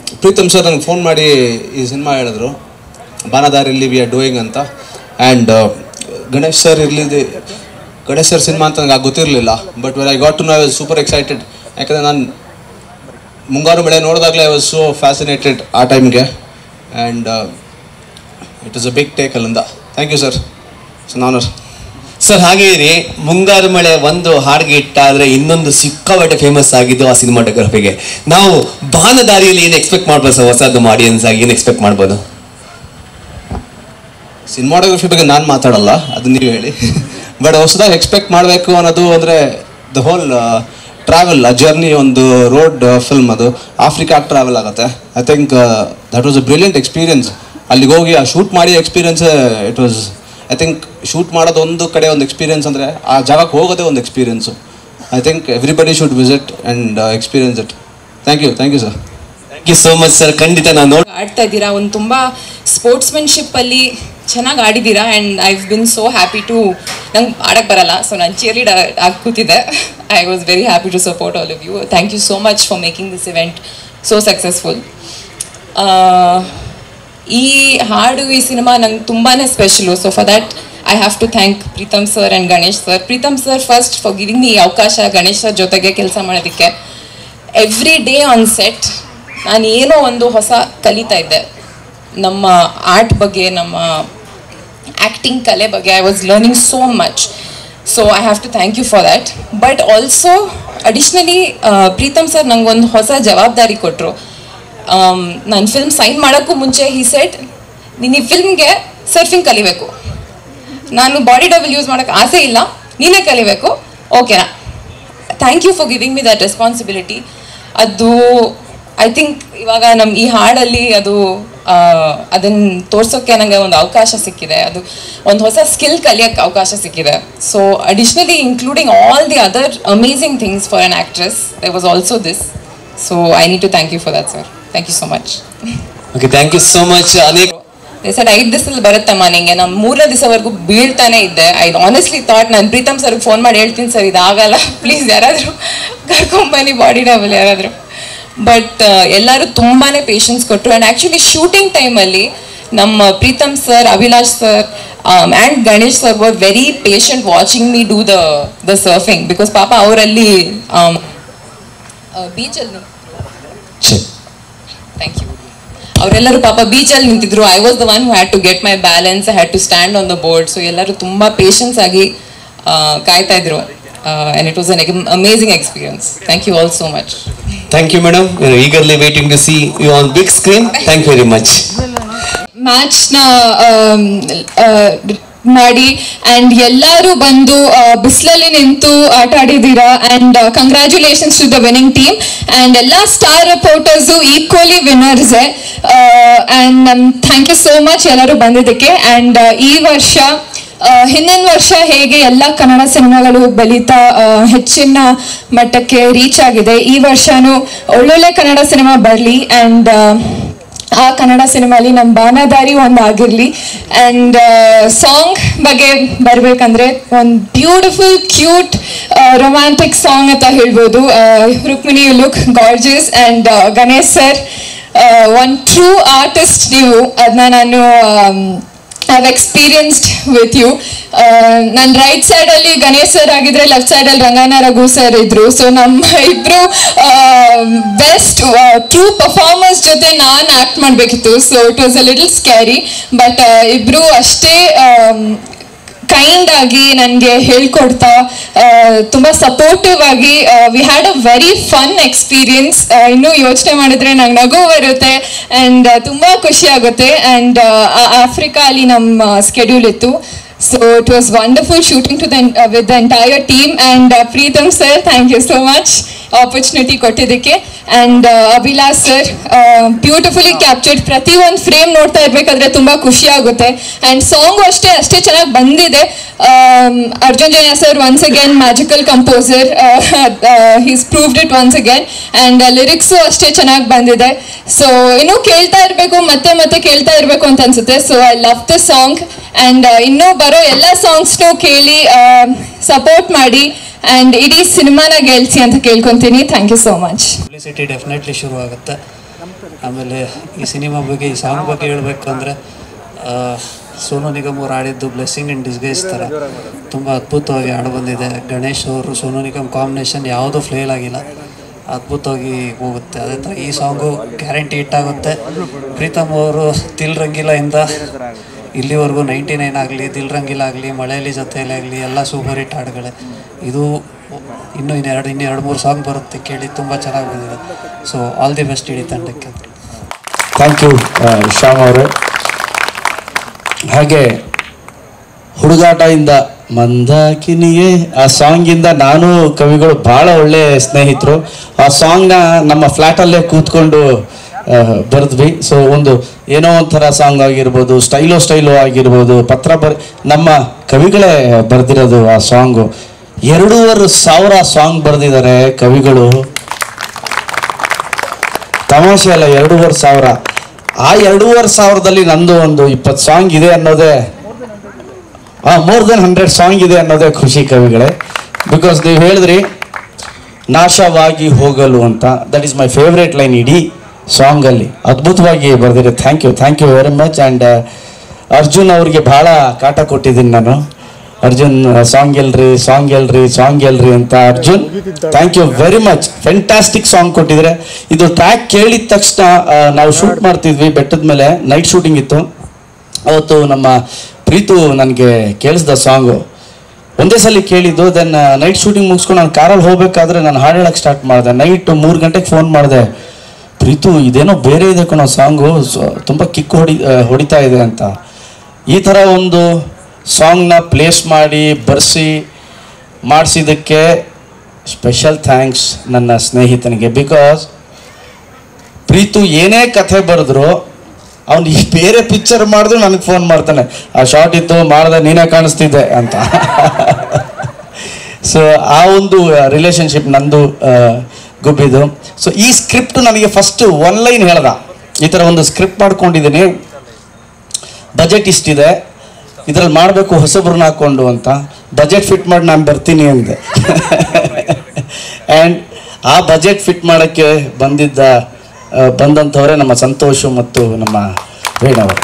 Preetham sir ನಂಗೆ ಫೋನ್ ಮಾಡಿ ಈ ಸಿನಿಮಾ ಹೇಳಿದ್ರು ಬಾನದಾರಿಲಿ ವಿ ಆರ್ ಡೂಯಿಂಗ್ ಅಂತ ಆ್ಯಂಡ್ ಗಣೇಶ್ ಸರ್ ಇರಲಿದೆ ಗಣೇಶ್ ಸರ್ ಸಿನಿಮಾ ಅಂತ ನನಗೆ ಗೊತ್ತಿರಲಿಲ್ಲ but where I got to know I was super excited ಯಾಕಂದರೆ ನಾನು ಮುಂಗಾರು ಮಳೆ ನೋಡಿದಾಗಲೇ ಐ ವಾಸ್ ಸೋ ಫ್ಯಾಸಿನೇಟೆಡ್ ಆ ಟೈಮ್ಗೆ and it is a big take ಅಲ್ಲಿಂದ ಥ್ಯಾಂಕ್ ಯು ಸರ್ ಸೊ ನಾನರ್ ಸರ್ ಹಾಗೆ ಇರಿ ಮುಂಗಾರು ಮಳೆ ಒಂದು ಹಾಡಿಗೆ ಇಟ್ಟಾದ್ರೆ ಇನ್ನೊಂದು ಸಿಕ್ಕಾಪಟ್ಟೆ ಫೇಮಸ್ ಆಗಿದ್ದು ಆ ಸಿನಿಮಾಟೋಗ್ರಫಿಗೆ ನಾವು ಬಾನದಾರಿಯಲ್ಲಿ ಏನು ಎಕ್ಸ್ಪೆಕ್ಟ್ ಮಾಡ್ಬೋದು ಸರ್ ಹೊಸದು ಆಡಿಯನ್ಸ್ ಆಗಿ ಏನು ಎಕ್ಸ್ಪೆಕ್ಟ್ ಮಾಡ್ಬೋದು ಸಿನಿಮಾಟೋಗ್ರಫಿ ಬಗ್ಗೆ ನಾನು ಮಾತಾಡಲ್ಲ ಅದು ನೀವು ಹೇಳಿ ಬಟ್ ಹೊಸದಾಗಿ ಎಕ್ಸ್ಪೆಕ್ಟ್ ಮಾಡಬೇಕು ಅನ್ನೋದು ಅಂದರೆ ದ ಹೋಲ್ ಟ್ರಾವೆಲ್ ಆ ಜರ್ನಿ ಒಂದು ರೋಡ್ ಫಿಲ್ಮ್ ಅದು ಆಫ್ರಿಕಾಗೆ ಟ್ರಾವೆಲ್ ಆಗುತ್ತೆ I think that was a brilliant experience ಅಲ್ಲಿಗೆ ಹೋಗಿ ಆ ಶೂಟ್ ಮಾಡಿ experience it was I think shoot ಮಾಡೋದು ಒಂದು ಕಡೆ ಒಂದು ಎಕ್ಸ್ಪೀರಿಯನ್ಸ್ ಅಂದರೆ ಆ ಜಾಗಕ್ಕೆ ಹೋಗೋದೇ ಒಂದು experience I think everybody should visit and experience it thank you thank you sir thank you so much sir ಖಂಡಿತ ನಾನು ನೋಡಿ ಆಡ್ತಾ ಇದ್ದೀರಾ ಒಂದು ತುಂಬ ಸ್ಪೋರ್ಟ್ಸ್ಮನ್ಶಿಪ್ ಅಲ್ಲಿ ಚೆನ್ನಾಗಿ ಆಡಿದ್ದೀರಾ and I been so happy to ನಂಗೆ ಆಡಕ್ಕೆ ಬರಲ್ಲ ಸೊ ನಾನು ಚಿಯರ್ ಲೀಡ್ ಆಗಿ ಕೂತಿದ್ದೆ I was very happy to support all of you thank you so much for making this event so successful ಈ ಹಾಡು ಈ ಸಿನಿಮಾ ನಂಗೆ ತುಂಬಾ special so for that I have to thank Preetham sir and Ganesh sir Preetham sir first for giving ಈ ಅವಕಾಶ Ganesh sir ಜೊತೆಗೆ ಕೆಲಸ ಮಾಡೋದಕ್ಕೆ ಎವ್ರಿ ಡೇ ಆನ್ ಸೆಟ್ ನಾನು ಏನೋ ಒಂದು ಹೊಸ ಕಲಿತಾ ಇದ್ದೆ ನಮ್ಮ ಆರ್ಟ್ ಬಗ್ಗೆ ನಮ್ಮ ಆ್ಯಕ್ಟಿಂಗ್ ಕಲೆ ಬಗ್ಗೆ I was learning so much so I have to thank you for that but also additionally Preetham sir ನಂಗೊಂದು ಹೊಸ ಜವಾಬ್ದಾರಿ ಕೊಟ್ಟರು ನಾನು ಫಿಲ್ಮ್ ಸೈನ್ ಮಾಡೋಕ್ಕೂ ಮುಂಚೆ ಈ ಸೆಟ್ ನೀನು ಈ ಫಿಲ್ಮ್ಗೆ ಸರ್ಫಿಂಗ್ ಕಲಿಬೇಕು ನಾನು ಬಾಡಿ ಡಬಲ್ ಯೂಸ್ ಮಾಡೋಕ್ಕೆ ಆಸೆ ಇಲ್ಲ ನೀನೇ ಕಲಿಬೇಕು ಓಕೆನಾ thank you for giving me that responsibility ಅದು ಐ ಥಿಂಕ್ ಇವಾಗ ನಮ್ಮ ಈ ಹಾಡಲ್ಲಿ ಅದು ಅದನ್ನು ತೋರ್ಸೋಕ್ಕೆ ನನಗೆ ಒಂದು ಅವಕಾಶ ಸಿಕ್ಕಿದೆ ಅದು ಒಂದು ಹೊಸ ಸ್ಕಿಲ್ ಕಲಿಯೋಕ್ಕೆ ಅವಕಾಶ ಸಿಕ್ಕಿದೆ so additionally including all the other amazing things for an actress they was also this so I need to thank you for that sir thank you so much okay thank you so much ಅನೇಕ sir ಐದು ದಿವಸದಲ್ಲಿ ಬರುತ್ತಮ್ಮ ನಿಂಗೆ ನಾನು ಮೂರನೇ ದಿವಸವರೆಗೂ ಬೀಳ್ತಾನೆ ಇದ್ದೆ I honestly thought ನಾನು ಪ್ರೀತಮ್ ಸರ್ಗೆ ಫೋನ್ ಮಾಡಿ ಹೇಳ್ತೀನಿ ಸರ್ ಇದಾಗಲ್ಲ ಪ್ಲೀಸ್ ಯಾರಾದರೂ ಕರ್ಕೊಂಬನ್ನಿ ಬಾಡಿ ಡಬಲ್ ಯಾರಾದರೂ ಬಟ್ ಎಲ್ಲರೂ ತುಂಬಾ ಪೇಷನ್ಸ್ ಕೊಟ್ಟರು ಆ್ಯಂಡ್ ಆ್ಯಕ್ಚುಲಿ ಶೂಟಿಂಗ್ ಟೈಮಲ್ಲಿ ನಮ್ಮ Preetham sir Abhilash sir and Ganesh sir were very patient watching me do the the surfing because ಪಾಪ ಅವರಲ್ಲಿ ಬೀಚಲ್ಲಿ ಥ್ಯಾಂಕ್ ಯು ಅವರೆಲ್ಲರೂ ಪಾಪ ಬೀಚಲ್ಲಿ ನಿಂತಿದ್ರು I was the one had to get my balance had to stand on the board so ಎಲ್ಲರೂ ತುಂಬ patience ಆಗಿ ಆ, ಕಾಯ್ತಾ ಇದ್ರು and it was an amazing experience thank you all so much thank you madam eagerly waiting to see you on big screen thank you very much ಮ್ಯಾಚ್ನ ಮಾಡಿ and ಎಲ್ಲರೂ ಬಂದು ಬಿಸಿಲಲ್ಲಿ ನಿಂತು ಆಟ ಆಡಿದ್ದೀರಾ and congratulations to the winning team and ಎಲ್ಲ star reporters equally winners and ನಮ್ ಥ್ಯಾಂಕ್ ಯು ಸೋ ಮಚ್ ಎಲ್ಲರೂ ಬಂದಿದ್ದಕ್ಕೆ ಅಂಡ್ ಈ ವರ್ಷ ಆ, ಹಿಂದಿನ ವರ್ಷ ಹೇಗೆ ಎಲ್ಲ ಕನ್ನಡ ಸಿನಿಮಾಗಳು ಬೆಳೀತಾ ಆ, ಹೆಚ್ಚಿನ ಮಟ್ಟಕ್ಕೆ ರೀಚ್ ಆಗಿದೆ ಈ ವರ್ಷನೂ ಒಳ್ಳೊಳ್ಳೆ ಕನ್ನಡ ಸಿನಿಮಾ ಬರಲಿ ಅಂಡ್ ಆ ಕನ್ನಡ ಸಿನಿಮಾಲಿ ನಮ್ಮ ಬಾನದಾರಿ ಒಂದು ಆಗಿರಲಿ ಆ್ಯಂಡ್ ಸಾಂಗ್ ಬಗ್ಗೆ ಬರಬೇಕಂದ್ರೆ ಒಂದು ಬ್ಯೂಟಿಫುಲ್ ಕ್ಯೂಟ್ ರೊಮ್ಯಾಂಟಿಕ್ ಸಾಂಗ್ ಅಂತ ಹೇಳ್ಬೋದು Rukmini you look gorgeous and Ganesh sir one true artist ನೀವು ಅದನ್ನ ನಾನು ಹ್ಯಾವ್ ಎಕ್ಸ್ಪೀರಿಯನ್ಸ್ಡ್ ವಿತ್ ಯು ನನ್ನ ರೈಟ್ ಸೈಡಲ್ಲಿ ಗಣೇಶ್ ಸರ್ ಆಗಿದ್ರೆ ಲೆಫ್ಟ್ ಸೈಡಲ್ಲಿ ರಂಗಾಯಣ ರಘು ಸರ್ ಇದ್ರು ಸೊ ನಮ್ಮ ಇಬ್ರು ಬೆಸ್ಟ್ ಟ್ರೂ ಪರ್ಫಾರ್ಮರ್ಸ್ ಜೊತೆ ನಾನು ಆ್ಯಕ್ಟ್ ಮಾಡಬೇಕಿತ್ತು so it was a little scary but ಇಬ್ರು ಅಷ್ಟೇ ಕೈಂಡ್ ಆಗಿ ನನಗೆ ಹೇಳ್ಕೊಡ್ತಾ ಆ, ತುಂಬಾ ಸಪೋರ್ಟಿವ್ ಆಗಿ we had a very fun experience ಇನ್ನೂ ಯೋಚನೆ ಮಾಡಿದ್ರೆ ನಂಗೆ ನಗು ಬರುತ್ತೆ ಆ್ಯಂಡ್ ತುಂಬಾ ಖುಷಿ ಆಗುತ್ತೆ ಆ್ಯಂಡ್ ಆಫ್ರಿಕಾ ಅಲ್ಲಿ ನಮ್ಮ ಸ್ಕೆಡ್ಯೂಲ್ ಇತ್ತು so it was wonderful shooting to the with the entire team and Pritam sir thank you so much opportunity ಕೊಟ್ಟಿದ್ದಕ್ಕೆ and Abhilash sir beautifully captured ಪ್ರತಿ ಒಂದು ಫ್ರೇಮ್ ನೋಡ್ತಾ ಇರ್ಬೇಕಾದ್ರೆ ತುಂಬ ಖುಷಿ ಆಗುತ್ತೆ ಆ್ಯಂಡ್ ಸಾಂಗು ಅಷ್ಟೇ ಅಷ್ಟೇ ಚೆನ್ನಾಗಿ ಬಂದಿದೆ Arjun Jaya sir once again magical composer he's proved it once again and lyrics ಅಷ್ಟೇ ಚೆನ್ನಾಗಿ ಬಂದಿದೆ ಸೊ ಇನ್ನೂ ಕೇಳ್ತಾ ಇರಬೇಕು ಮತ್ತೆ ಮತ್ತೆ ಕೇಳ್ತಾ ಇರಬೇಕು ಅಂತ ಅನ್ಸುತ್ತೆ so I love the song and ಇನ್ನೂ ಬರೋ ಎಲ್ಲ ಸಾಂಗ್ಸ್ನು ಕೇಳಿ ಸಪೋರ್ಟ್ ಮಾಡಿ ಆ್ಯಂಡ್ ಇಡೀ ಸಿನಿಮಾನ ಗೆಲ್ಸಿ ಅಂತ ಕೇಳ್ಕೊತೀನಿ thank you so much publicity definitely ಶುರು ಆಗುತ್ತೆ ಆಮೇಲೆ ಈ ಸಿನಿಮಾ ಬಗ್ಗೆ ಈ ಸಾಂಗ್ ಬಗ್ಗೆ ಹೇಳಬೇಕಂದ್ರೆ ಸೋನು ನಿಗಮ್ ಅವ್ರು ಆಡಿದ್ದು ಬ್ಲೆಸ್ಸಿಂಗ್ ಇನ್ ಡಿಸ್ಗೈಸ್ ಥರ ತುಂಬ ಅದ್ಭುತವಾಗಿ ಹಾಡು ಬಂದಿದೆ ಗಣೇಶ್ ಅವರು ಸೋನು ನಿಗಮ್ ಕಾಂಬಿನೇಷನ್ ಯಾವುದೂ ಫೇಲ್ ಆಗಿಲ್ಲ ಅದ್ಭುತವಾಗಿ ಹೋಗುತ್ತೆ ಅದೇ ಥರ ಈ ಸಾಂಗು ಗ್ಯಾರಂಟಿ ಹಿಟ್ ಆಗುತ್ತೆ ಪ್ರೀತಮ್ ಅವರು ತಿಲ್ ರಂಗಿಲ್ಲ ಇಂದ ಇಲ್ಲಿವರೆಗೂ ನೈಂಟಿ ನೈನ್ ಆಗಲಿ ದಿಲ್ ರಂಗಿಲ್ಲ ಆಗಲಿ ಮಳೆಯಲ್ಲಿ ಜೊತೆಯಲ್ಲಿ ಆಗಲಿ ಎಲ್ಲ ಸೂಪರ್ ಹಿಟ್ ಹಾಡುಗಳೇ ಇದು ಇನ್ನೂ ಇನ್ನೆರಡು ಇನ್ನೂ ಎರಡು ಮೂರು ಸಾಂಗ್ ಬರುತ್ತೆ ಕೇಳಿ ತುಂಬ ಚೆನ್ನಾಗಿ ಬಂದಿದೆ ಸೊ ಆಲ್ ದಿ ಬೆಸ್ಟ್ ಇಡೀ ತಂಡಕ್ಕೆ ಥ್ಯಾಂಕ್ ಯು ಶ್ಯಾಮ್ ಅವರೇ ಹಾಗೆ ಹುಡುಗಾಟದಿಂದ ಮಂದಾಕಿನಿಗೆ ಆ ಸಾಂಗಿಂದ ನಾನು ಕವಿಗಳು ಭಾಳ ಒಳ್ಳೆ ಸ್ನೇಹಿತರು ಆ ಸಾಂಗ್ನ ನಮ್ಮ ಫ್ಲ್ಯಾಟಲ್ಲೇ ಕೂತ್ಕೊಂಡು ಬರೆದ್ವಿ ಸೊ ಒಂದು ಏನೋ ಒಂಥರ ಸಾಂಗ್ ಆಗಿರ್ಬೋದು ಸ್ಟೈಲೋ ಸ್ಟೈಲೋ ಆಗಿರ್ಬೋದು ಪತ್ರ ಬರ್ ನಮ್ಮ ಕವಿಗಳೇ ಬರೆದಿರೋದು ಆ ಸಾಂಗು ಎರಡೂವರೆ ಸಾವಿರ ಸಾಂಗ್ ಬರೆದಿದ್ದಾರೆ ಕವಿಗಳು ತಮಾಷೆ ಅಲ್ಲ ಎರಡೂವರೆ ಸಾವಿರ ಆ ಎರಡೂವರೆ ಸಾವಿರದಲ್ಲಿ ನಂದು ಒಂದು ಇಪ್ಪತ್ತು ಸಾಂಗ್ ಇದೆ ಅನ್ನೋದೇ ಆ ಮೋರ್ ದೆನ್ ಹಂಡ್ರೆಡ್ ಸಾಂಗ್ ಇದೆ ಅನ್ನೋದೇ ಖುಷಿ ಕವಿಗಳೇ ಬಿಕಾಸ್ ನೀವು ಹೇಳಿದ್ರಿ ನಾಶವಾಗಿ ಹೋಗಲು ಅಂತ that is my favourite line ಇಡೀ ಸಾಂಗಲ್ಲಿ ಅದ್ಭುತವಾಗಿ ಬರೆದಿರಿ thank you thank you very much and Arjun ಅವ್ರಿಗೆ ಭಾಳ ಕಾಟ ಕೊಟ್ಟಿದ್ದೀನಿ ನಾನು ಅರ್ಜುನ್ ಸಾಂಗ್ ಎಲ್ರಿ ಸಾಂಗ್ ಎಲ್ರಿ ಸಾಂಗ್ ಎಲ್ರಿ ಅಂತ Arjun thank you very much fantastic song ಕೊಟ್ಟಿದ್ರೆ ಇದು ಟ್ರ್ಯಾಕ್ ಕೇಳಿದ ತಕ್ಷಣ ಆ, ನಾವು ಶೂಟ್ ಮಾಡ್ತಿದ್ವಿ ಬೆಟ್ಟದ ಮೇಲೆ ನೈಟ್ ಶೂಟಿಂಗ್ ಇತ್ತು ಅವತ್ತು ನಮ್ಮ ಪ್ರೀತು ನನಗೆ ಕೇಳಿಸ್ದ ಸಾಂಗು ಒಂದೇ ಸಲ ಕೇಳಿದ್ದು ದೆನ್ ನೈಟ್ ಶೂಟಿಂಗ್ ಮುಗಿಸ್ಕೊಂಡು ನಾನು ಕಾರಲ್ಲಿ ಹೋಗ್ಬೇಕಾದ್ರೆ ನಾನು ಹಾಡು ಹೇಳಕ್ಕೆ ಸ್ಟಾರ್ಟ್ ಮಾಡಿದೆ ನೈಟ್ ಮೂರು ಗಂಟೆಗೆ ಫೋನ್ ಮಾಡಿದೆ ಪ್ರೀತು ಇದೇನೋ ಬೇರೆ ಇದೆ ಕಣೋ ಸಾಂಗು ತುಂಬ ಕಿಕ್ ಹೊಡಿ ಆ, ಹೊಡಿತಾ ಇದೆ ಅಂತ ಈ ಥರ ಒಂದು ಸಾಂಗ್ನ ಪ್ಲೇಸ್ ಮಾಡಿ ಬರೆಸಿ ಮಾಡಿಸಿದ್ದಕ್ಕೆ ಸ್ಪೆಷಲ್ ಥ್ಯಾಂಕ್ಸ್ ನನ್ನ ಸ್ನೇಹಿತನಿಗೆ ಬಿಕಾಸ್ ಪ್ರೀತು ಏನೇ ಕಥೆ ಬರೆದ್ರು ಅವ್ನು ಈ ಬೇರೆ ಪಿಕ್ಚರ್ ಮಾಡಿದ್ರು ನನಗೆ ಫೋನ್ ಮಾಡ್ತಾನೆ ಆ ಶಾರ್ಟ್ ಇತ್ತು ಮಾಡಿದೆ ನೀನೇ ಕಾಣಿಸ್ತಿದ್ದೆ ಅಂತ ಸೊ ಆ ಒಂದು ರಿಲೇಶನ್ಶಿಪ್ ನಂದು ಆ, ಗುಬ್ಬಿದು ಸೊ ಈ ಸ್ಕ್ರಿಪ್ಟ್ ನನಗೆ ಫಸ್ಟ್ ಒನ್ ಲೈನ್ ಹೇಳ್ದ ಈ ಥರ ಒಂದು ಸ್ಕ್ರಿಪ್ಟ್ ಮಾಡ್ಕೊಂಡಿದ್ದೀನಿ ಬಜೆಟ್ ಇಷ್ಟಿದೆ ಇದ್ರಲ್ಲಿ ಮಾಡಬೇಕು ಹೊಸಬ್ರನ್ನ ಹಾಕ್ಕೊಂಡು ಅಂತ ಬಜೆಟ್ ಫಿಟ್ ಮಾಡಿ ನಾನು ಬರ್ತೀನಿ ಅಂದೆ ಆ್ಯಂಡ್ ಆ ಬಜೆಟ್ ಫಿಟ್ ಮಾಡೋಕ್ಕೆ ಬಂದಿದ್ದ ಆ, ಬಂದಂಥವರೇ ನಮ್ಮ ಸಂತೋಷ್ ಮತ್ತು ನಮ್ಮ ವೇಣವರು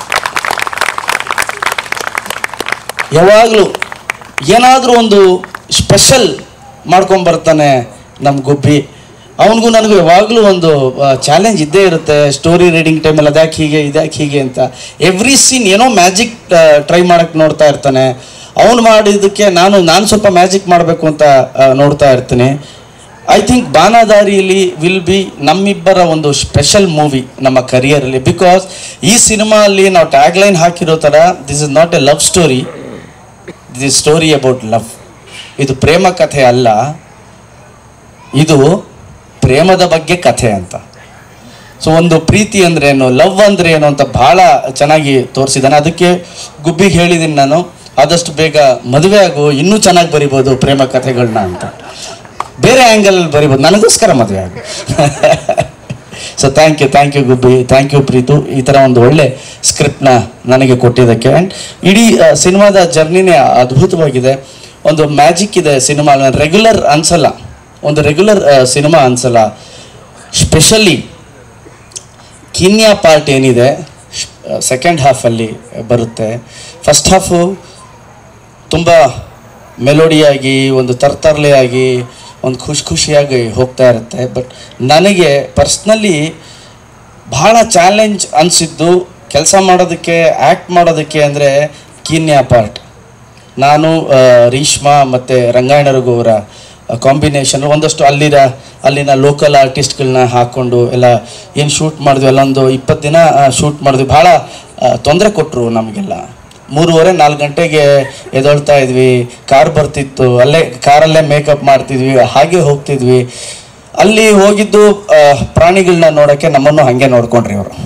ಯಾವಾಗಲೂ ಏನಾದರೂ ಒಂದು ಸ್ಪೆಷಲ್ ಮಾಡ್ಕೊಂಬರ್ತಾನೆ ನಮ್ಮ ಗುಬ್ಬಿ ಅವನಿಗೂ ನನಗೂ ಯಾವಾಗಲೂ ಒಂದು ಚಾಲೆಂಜ್ ಇದ್ದೇ ಇರುತ್ತೆ ಸ್ಟೋರಿ ರೀಡಿಂಗ್ ಟೈಮಲ್ಲಿ ಅದ್ಯಾಕೆ ಹೀಗೆ ಇದ್ಯಾಕೆ ಹೀಗೆ ಅಂತ ಎವ್ರಿ ಸೀನ್ ಏನೋ ಮ್ಯಾಜಿಕ್ ಟ್ರೈ ಮಾಡೋಕ್ಕೆ ನೋಡ್ತಾ ಇರ್ತಾನೆ ಅವನು ಮಾಡಿದ್ದಕ್ಕೆ ನಾನು ನಾನು ಸ್ವಲ್ಪ ಮ್ಯಾಜಿಕ್ ಮಾಡಬೇಕು ಅಂತ ಆ, ನೋಡ್ತಾ ಇರ್ತೀನಿ I think Baanadariyalli will be ನಮ್ಮಿಬ್ಬರ ಒಂದು ಸ್ಪೆಷಲ್ ಮೂವಿ ನಮ್ಮ ಕರಿಯರಲ್ಲಿ ಬಿಕಾಸ್ ಈ ಸಿನಿಮಾ ಅಲ್ಲಿ ನಾವು ಟ್ಯಾಗ್ ಲೈನ್ ಹಾಕಿರೋ ಥರ this is not a love story this story about love ಇದು ಪ್ರೇಮ ಕಥೆ ಅಲ್ಲ ಇದು ಪ್ರೇಮದ ಬಗ್ಗೆ ಕಥೆ ಅಂತ ಸೊ ಒಂದು ಪ್ರೀತಿ ಅಂದ್ರೆ ಏನು ಲವ್ ಅಂದ್ರೆ ಏನು ಅಂತ ಬಹಳ ಚೆನ್ನಾಗಿ ತೋರಿಸಿದ್ದಾನೆ ಅದಕ್ಕೆ ಗುಬ್ಬಿಗೆ ಹೇಳಿದ್ದೀನಿ ನಾನು ಆದಷ್ಟು ಬೇಗ ಮದುವೆ ಆಗು ಇನ್ನೂ ಚೆನ್ನಾಗಿ ಬರಿಬೋದು ಪ್ರೇಮ ಕಥೆಗಳನ್ನ ಅಂತ ಬೇರೆ ಆ್ಯಂಗಲ್ ಬರಿಬೋದು ನನಗೋಸ್ಕರ ಮದುವೆ ಆಗು so thank you thank you Gubbi thank you Preethu ಈ ಥರ ಒಂದು ಒಳ್ಳೆ ಸ್ಕ್ರಿಪ್ಟ್ನ ನನಗೆ ಕೊಟ್ಟಿದ್ದಕ್ಕೆ ಆ್ಯಂಡ್ ಇಡೀ ಸಿನಿಮಾದ ಜರ್ನಿನೇ ಅದ್ಭುತವಾಗಿದೆ ಒಂದು ಮ್ಯಾಜಿಕ್ ಇದೆ ಸಿನಿಮಾ ರೆಗ್ಯುಲರ್ ಅನ್ಸಲ್ಲ ಒಂದು ರೆಗ್ಯುಲರ್ ಸಿನಿಮಾ ಅನ್ಸಲ್ಲ ಸ್ಪೆಷಲಿ ಕಿನ್ಯಾ ಪಾರ್ಟ್ ಏನಿದೆ ಸೆಕೆಂಡ್ ಹಾಫಲ್ಲಿ ಬರುತ್ತೆ ಫಸ್ಟ್ ಹಾಫು ತುಂಬ ಮೆಲೋಡಿಯಾಗಿ ಒಂದು ತರ್ತರ್ಲೆಯಾಗಿ ಒಂದು ಖುಷಿ ಖುಷಿಯಾಗಿ ಹೋಗ್ತಾ ಇರುತ್ತೆ ಬಟ್ ನನಗೆ ಪರ್ಸ್ನಲಿ ಭಾಳ ಚಾಲೆಂಜ್ ಅನಿಸಿದ್ದು ಕೆಲಸ ಮಾಡೋದಕ್ಕೆ ಆ್ಯಕ್ಟ್ ಮಾಡೋದಕ್ಕೆ ಅಂದರೆ ಕೀನ್ಯಾ ಪಾರ್ಟ್ ನಾನು ಆ, ರೀಶ್ಮಾ ಮತ್ತು ರಂಗಾಯಣರಘು ಅವರ ಕಾಂಬಿನೇಷನ್ ಒಂದಷ್ಟು ಅಲ್ಲಿನ ಅಲ್ಲಿನ ಲೋಕಲ್ ಆರ್ಟಿಸ್ಟ್ಗಳನ್ನ ಹಾಕ್ಕೊಂಡು ಎಲ್ಲ ಏನು ಶೂಟ್ ಮಾಡಿದ್ವಿ ಅಲ್ಲೊಂದು ಇಪ್ಪತ್ತು ದಿನ ಶೂಟ್ ಮಾಡಿದ್ವಿ ಭಾಳ ತೊಂದರೆ ಕೊಟ್ಟರು ನಮಗೆಲ್ಲ ಮೂರುವರೆ ನಾಲ್ಕು ಗಂಟೆಗೆ ಎದೊಳ್ತಾ ಇದ್ವಿ ಕಾರ್ ಬರ್ತಿತ್ತು ಅಲ್ಲೇ ಕಾರಲ್ಲೇ ಮೇಕಪ್ ಮಾಡ್ತಿದ್ವಿ ಹಾಗೆ ಹೋಗ್ತಿದ್ವಿ ಅಲ್ಲಿ ಹೋಗಿದ್ದು ಆ, ಪ್ರಾಣಿಗಳನ್ನ ನೋಡೋಕ್ಕೆ ನಮ್ಮನ್ನು ಹಾಗೆ ನೋಡ್ಕೊಂಡ್ರಿ ಅವರು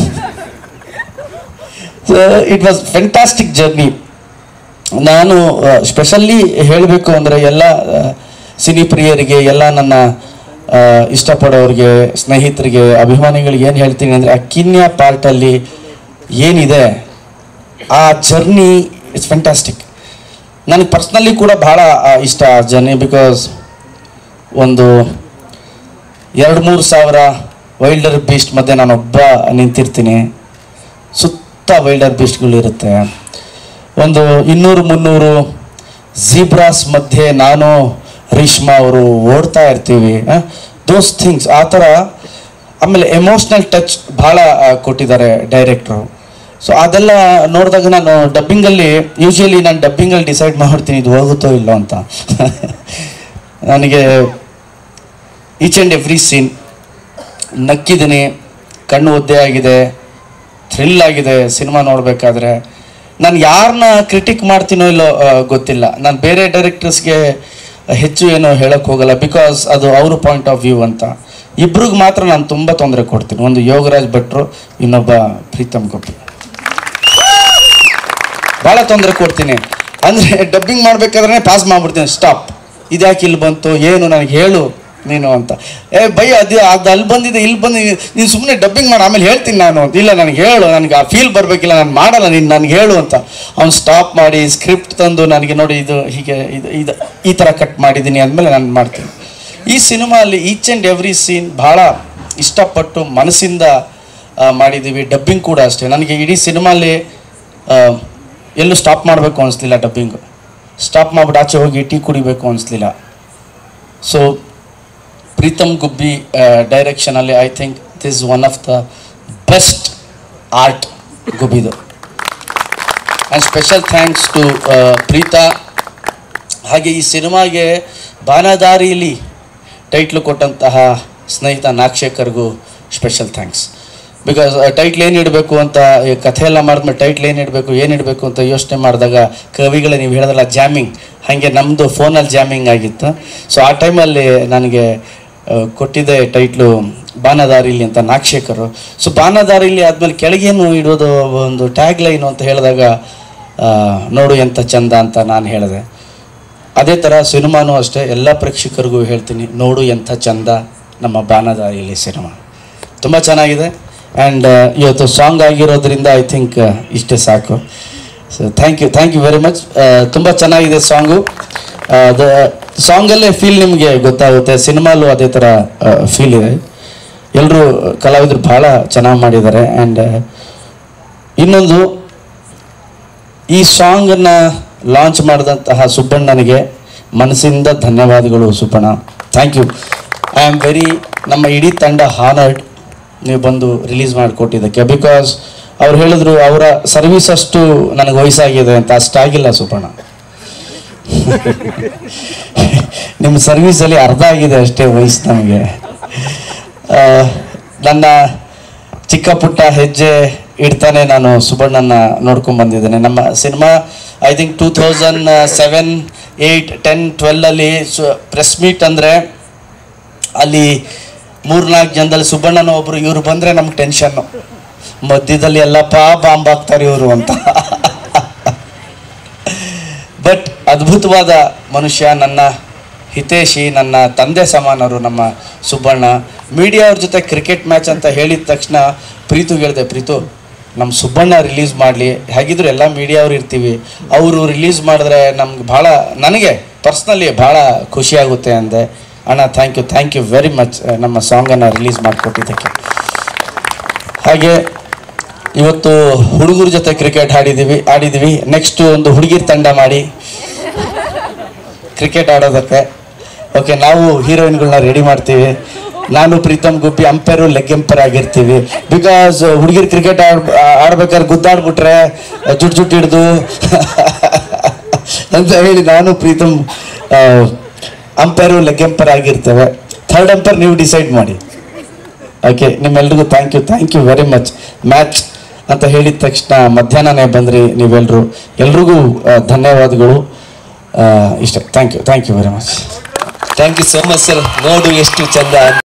ಇಟ್ ವಾಸ್ ಫೆಂಟಾಸ್ಟಿಕ್ ಜರ್ನಿ ನಾನು ಸ್ಪೆಷಲಿ ಹೇಳಬೇಕು ಅಂದರೆ ಎಲ್ಲ ಆ, ಸಿನಿ ಪ್ರಿಯರಿಗೆ ಎಲ್ಲ ನನ್ನ ಆ, ಇಷ್ಟಪಡೋರಿಗೆ ಸ್ನೇಹಿತರಿಗೆ ಅಭಿಮಾನಿಗಳಿಗೆ ಏನು ಹೇಳ್ತೀನಿ ಅಂದರೆ ಆ ಕಿನ್ಯ ಪಾರ್ಟಲ್ಲಿ ಏನಿದೆ ಆ ಜರ್ನಿ ಇಟ್ಸ್ ಫೆಂಟಾಸ್ಟಿಕ್ ನನಗೆ ಪರ್ಸ್ನಲಿ ಕೂಡ ಭಾಳ ಆ, ಇಷ್ಟ ಆ ಜರ್ನಿ ಬಿಕಾಸ್ ಒಂದು ಎರಡು ಮೂರು ಸಾವಿರ ವೈಲ್ಡರ್ ಬೀಸ್ಟ್ ಮಧ್ಯೆ ನಾನೊಬ್ಬ ನಿಂತಿರ್ತೀನಿ ಸುತ್ತ ವೈಲ್ಡರ್ ಬೀಸ್ಟ್ಗಳು ಇರುತ್ತೆ ಒಂದು ಇನ್ನೂರು ಮುನ್ನೂರು ಝೀಬ್ರಾಸ್ ಮಧ್ಯೆ ನಾನು ರೇಷ್ಮಾ ಅವರು ಓಡ್ತಾ ಇರ್ತೀವಿ ದೋಸ್ ಥಿಂಗ್ಸ್ ಆ ಥರ ಆಮೇಲೆ ಎಮೋಷ್ನಲ್ ಟಚ್ ಭಾಳ ಆ, ಕೊಟ್ಟಿದ್ದಾರೆ ಡೈರೆಕ್ಟ್ರು ಸೊ ಅದೆಲ್ಲ ನೋಡಿದಾಗ ನಾನು ಡಬ್ಬಿಂಗಲ್ಲಿ ಯೂಶಲಿ ನಾನು ಡಬ್ಬಿಂಗಲ್ಲಿ ಡಿಸೈಡ್ ಮಾಡ್ತೀನಿ ಇದು ಹೋಗುತ್ತೋ ಇಲ್ಲೋ ಅಂತ ನನಗೆ ಈಚ್ ಆ್ಯಂಡ್ ಎವ್ರಿ ಸೀನ್ ನಕ್ಕಿದ್ದೀನಿ ಕಣ್ಣು ಒದ್ದೆ ಆಗಿದೆ ಥ್ರಿಲ್ ಆಗಿದೆ ಸಿನಿಮಾ ನೋಡಬೇಕಾದ್ರೆ ನಾನು ಯಾರನ್ನ ಕ್ರಿಟಿಕ್ ಮಾಡ್ತೀನೋ ಇಲ್ಲೋ ಆ, ಗೊತ್ತಿಲ್ಲ ನಾನು ಬೇರೆ ಡೈರೆಕ್ಟರ್ಸ್ಗೆ ಹೆಚ್ಚು ಏನು ಹೇಳಕ್ಕೆ ಹೋಗಲ್ಲ ಬಿಕಾಸ್ ಅದು ಅವ್ರ ಪಾಯಿಂಟ್ ಆಫ್ ವ್ಯೂ ಅಂತ ಇಬ್ರಿಗೆ ಮಾತ್ರ ನಾನು ತುಂಬ ತೊಂದರೆ ಕೊಡ್ತೀನಿ ಒಂದು ಯೋಗರಾಜ್ ಭಟ್ರು ಇನ್ನೊಬ್ಬ ಪ್ರೀತಮ್ ಗೊಪ್ಪಿ ಭಾಳ ತೊಂದರೆ ಕೊಡ್ತೀನಿ ಅಂದರೆ ಡಬ್ಬಿಂಗ್ ಮಾಡ್ಬೇಕಾದ್ರೆ ಪಾಸ್ ಮಾಡ್ಬಿಡ್ತೀನಿ ಸ್ಟಾಪ್ ಇದ್ಯಾಕೆ ಇಲ್ಲಿ ಬಂತು ಏನು ನನಗೆ ಹೇಳು ನೀನು ಅಂತ ಏ ಬೈ ಅದು ಅದು ಅಲ್ಲಿ ಬಂದಿದೆ ಇಲ್ಲಿ ಬಂದಿದೆ ನೀನು ಸುಮ್ಮನೆ ಡಬ್ಬಿಂಗ್ ಮಾಡಿ ಆಮೇಲೆ ಹೇಳ್ತೀನಿ ನಾನು ಅಂತ ಇಲ್ಲ ನನಗೆ ಹೇಳು ನನಗೆ ಆ ಫೀಲ್ ಬರಬೇಕಿಲ್ಲ ನಾನು ಮಾಡಲ್ಲ ನೀನು ನನಗೆ ಹೇಳು ಅಂತ ಅವ್ನು ಸ್ಟಾಪ್ ಮಾಡಿ ಸ್ಕ್ರಿಪ್ಟ್ ತಂದು ನನಗೆ ನೋಡಿ ಇದು ಹೀಗೆ ಇದು ಇದು ಈ ಥರ ಕಟ್ ಮಾಡಿದ್ದೀನಿ ಅಂದಮೇಲೆ ನಾನು ಮಾಡ್ತೀನಿ ಈ ಸಿನಿಮಾ ಅಲ್ಲಿ ಈಚ್ ಆ್ಯಂಡ್ ಎವ್ರಿ ಸೀನ್ ಭಾಳ ಇಷ್ಟಪಟ್ಟು ಮನಸ್ಸಿಂದ ಆ, ಮಾಡಿದ್ದೀವಿ ಡಬ್ಬಿಂಗ್ ಕೂಡ ಅಷ್ಟೇ ನನಗೆ ಇಡೀ ಸಿನಿಮಾಲಿ ಎಲ್ಲೂ ಸ್ಟಾಪ್ ಮಾಡಬೇಕು ಅನಿಸ್ಲಿಲ್ಲ ಡಬ್ಬಿಂಗು ಸ್ಟಾಪ್ ಮಾಡ್ಬಿಟ್ಟು ಆಚೆ ಹೋಗಿ ಟೀ ಕುಡಿಬೇಕು ಅನಿಸ್ಲಿಲ್ಲ ಸೊ ಪ್ರೀತಮ್ ಗುಬ್ಬಿ ಡೈರೆಕ್ಷನಲ್ಲಿ I think this one of the best art ಗುಬ್ಬಿದು and special thanks to Preetha ಹಾಗೆ ಈ ಸಿನಿಮಾಗೆ ಬಾನದಾರಿಲಿ ಟೈಟ್ಲು ಕೊಟ್ಟಂತಹ ಸ್ನೇಹಿತ ನಾಗಶೇಖರ್ಗೂ ಸ್ಪೆಷಲ್ ಥ್ಯಾಂಕ್ಸ್ ಬಿಕಾಸ್ ಟೈಟ್ಲ್ ಏನು ಇಡಬೇಕು ಅಂತ ಈ ಕಥೆ ಎಲ್ಲ ಮಾಡಿದ್ಮೇಲೆ ಟೈಟ್ಲ್ ಏನು ಇಡಬೇಕು ಏನು ಇಡಬೇಕು ಅಂತ ಯೋಚನೆ ಮಾಡಿದಾಗ ಕವಿಗಳೇ ನೀವು ಹೇಳಿದಲ್ಲ ಜಾಮಿಂಗ್ ಹಾಗೆ ನಮ್ಮದು ಫೋನಲ್ಲಿ ಜಾಮಿಂಗ್ ಆಗಿತ್ತು ಸೊ ಆ ಟೈಮಲ್ಲಿ ನನಗೆ ಆ, ಕೊಟ್ಟಿದ್ದೆ ಟೈಟ್ಲು ಬಾನದಾರಿಲಿ ಅಂತ ನಾಗಶೇಖರು ಸೊ ಬಾನದಾರಿಲಿ ಆದಮೇಲೆ ಕೆಳಗೇನು ಇಡೋದು ಒಂದು ಟ್ಯಾಗ್ ಲೈನು ಅಂತ ಹೇಳಿದಾಗ ಆ, ನೋಡು ಎಂಥ ಚಂದ ಅಂತ ನಾನು ಹೇಳಿದೆ ಅದೇ ಥರ ಸಿನಿಮಾನೂ ಅಷ್ಟೇ ಎಲ್ಲ ಪ್ರೇಕ್ಷಕರಿಗೂ ಹೇಳ್ತೀನಿ ನೋಡು ಎಂಥ ಚಂದ ನಮ್ಮ ಬಾನದಾರಿಯಲ್ಲಿ ಸಿನಿಮಾ ತುಂಬ ಚೆನ್ನಾಗಿದೆ ಆ್ಯಂಡ್ ಇವತ್ತು ಸಾಂಗ್ ಆಗಿರೋದ್ರಿಂದ ಐ ಥಿಂಕ್ ಇಷ್ಟೇ ಸಾಕು so thank you thank you very much ತುಂಬ ಚೆನ್ನಾಗಿದೆ ಸಾಂಗು ದ ಸಾಂಗಲ್ಲೇ ಫೀಲ್ ನಿಮಗೆ ಗೊತ್ತಾಗುತ್ತೆ ಸಿನಿಮಾಲು ಅದೇ ಥರ ಫೀಲ್ ಇದೆ ಎಲ್ಲರೂ ಕಲಾವಿದರು ಭಾಳ ಚೆನ್ನಾಗಿ ಮಾಡಿದ್ದಾರೆ ಆ್ಯಂಡ್ ಇನ್ನೊಂದು ಈ ಸಾಂಗನ್ನು ಲಾಂಚ್ ಮಾಡಿದಂತಹ ಸುಬ್ಬಣ್ಣನಿಗೆ ಮನಸ್ಸಿಂದ ಧನ್ಯವಾದಗಳು Subbanna thank you I am very ನಮ್ಮ ಇಡೀ ತಂಡ ಹಾನರ್ಡ್ ನೀವು ಬಂದು ರಿಲೀಸ್ ಮಾಡಿಕೊಟ್ಟಿದ್ದಕ್ಕೆ ಬಿಕಾಸ್ ಅವ್ರು ಹೇಳಿದ್ರು ಅವರ ಸರ್ವಿಸ್ ಅಷ್ಟು ನನಗೆ ವಯಸ್ಸಾಗಿದೆ ಅಂತ ಅಷ್ಟಾಗಿಲ್ಲ ಸುಬ್ಬಣ್ಣ ನಿಮ್ಮ ಸರ್ವಿಸಲ್ಲಿ ಅರ್ಧ ಆಗಿದೆ ಅಷ್ಟೇ ವಯಸ್ಸು ನಮಗೆ ಆ, ನನ್ನ ಚಿಕ್ಕ ಪುಟ್ಟ ಹೆಜ್ಜೆ ಇಡ್ತಾನೆ ನಾನು ಸುಬಣ್ಣನ ನೋಡ್ಕೊಂಡು ಬಂದಿದ್ದೇನೆ ನಮ್ಮ cinema I think two thousand seven eight ten ಟ್ವೆಲ್ಲಲ್ಲಿ ಸು ಪ್ರೆಸ್ ಮೀಟ್ ಅಂದರೆ ಅಲ್ಲಿ ಮೂರ್ನಾಲ್ಕು ಜನದಲ್ಲಿ ಸುಬ್ಬಣ್ಣನ ಒಬ್ರು ಇವ್ರು ಬಂದರೆ ನಮ್ಗೆ ಟೆನ್ಷನ್ನು ಮಧ್ಯದಲ್ಲಿ ಎಲ್ಲಪ್ಪ ಬಾಂಬ್ ಹಾಕ್ತಾರೆ ಇವರು ಅಂತ ಬಟ್ ಅದ್ಭುತವಾದ ಮನುಷ್ಯ ನನ್ನ ಹಿತೇಶಿ ನನ್ನ ತಂದೆ ಸಮಾನರು ನಮ್ಮ ಸುಬ್ಬಣ್ಣ ಮೀಡಿಯಾ ಅವ್ರ ಜೊತೆ ಕ್ರಿಕೆಟ್ ಮ್ಯಾಚ್ ಅಂತ ಹೇಳಿದ ತಕ್ಷಣ ಪ್ರೀತು ಹೇಳಿದೆ ಪ್ರೀತು ನಮ್ಮ ಸುಬ್ಬಣ್ಣ ರಿಲೀಸ್ ಮಾಡಲಿ ಹೇಗಿದ್ರು ಎಲ್ಲ ಮೀಡಿಯಾ ಅವ್ರು ಇರ್ತೀವಿ ಅವರು ರಿಲೀಸ್ ಮಾಡಿದ್ರೆ ನಮ್ಗೆ ಭಾಳ ನನಗೆ ಪರ್ಸ್ನಲಿ ಭಾಳ ಖುಷಿಯಾಗುತ್ತೆ ಅಂದೆ ಅಣ್ಣ thank you thank you very much ನಮ್ಮ ಸಾಂಗನ್ನು ರಿಲೀಸ್ ಮಾಡಿಕೊಟ್ಟಿದ್ದಕ್ಕೆ ಹಾಗೆ ಇವತ್ತು ಹುಡುಗರ ಜೊತೆ ಕ್ರಿಕೆಟ್ ಆಡಿದ್ದೀವಿ ಆಡಿದ್ದೀವಿ ನೆಕ್ಸ್ಟ್ ಒಂದು ಹುಡುಗಿರ್ ತಂಡ ಮಾಡಿ ಕ್ರಿಕೆಟ್ ಆಡೋದಕ್ಕೆ ಓಕೆ ನಾವು ಹೀರೋಯಿನ್ಗಳನ್ನ ರೆಡಿ ಮಾಡ್ತೀವಿ ನಾನು Pritam Gubbi umpire leg umpire ಆಗಿರ್ತೀವಿ ಬಿಕಾಸ್ ಹುಡುಗಿರ್ ಕ್ರಿಕೆಟ್ ಆಡ್ ಆಡ್ಬೇಕಾದ್ರೆ ಗುದ್ದಾಡ್ಬಿಟ್ರೆ ಜುಟ್ ಜುಟ್ ಹಿಡ್ದು ಅಂತ ಹೇಳಿ ನಾನು ಪ್ರೀತಮ್ ಅಂಪೈರು ಲೆಗ್ ಎಂಪೈರ್ ಆಗಿರ್ತೇವೆ ಥರ್ಡ್ ಅಂಪೈರ್ ನೀವು ಡಿಸೈಡ್ ಮಾಡಿ ಓಕೆ ನಿಮ್ಮೆಲ್ರಿಗೂ thank you thank you very much match ಅಂತ ಹೇಳಿದ ತಕ್ಷಣ ಮಧ್ಯಾಹ್ನನೇ ಬಂದ್ರಿ ನೀವೆಲ್ಲರೂ ಎಲ್ರಿಗೂ ಆ, ಧನ್ಯವಾದಗಳು ಆ, ಇಷ್ಟೇ thank you thank you very much thank you so much sir ನೋಡು ಎಷ್ಟು ಚಂದ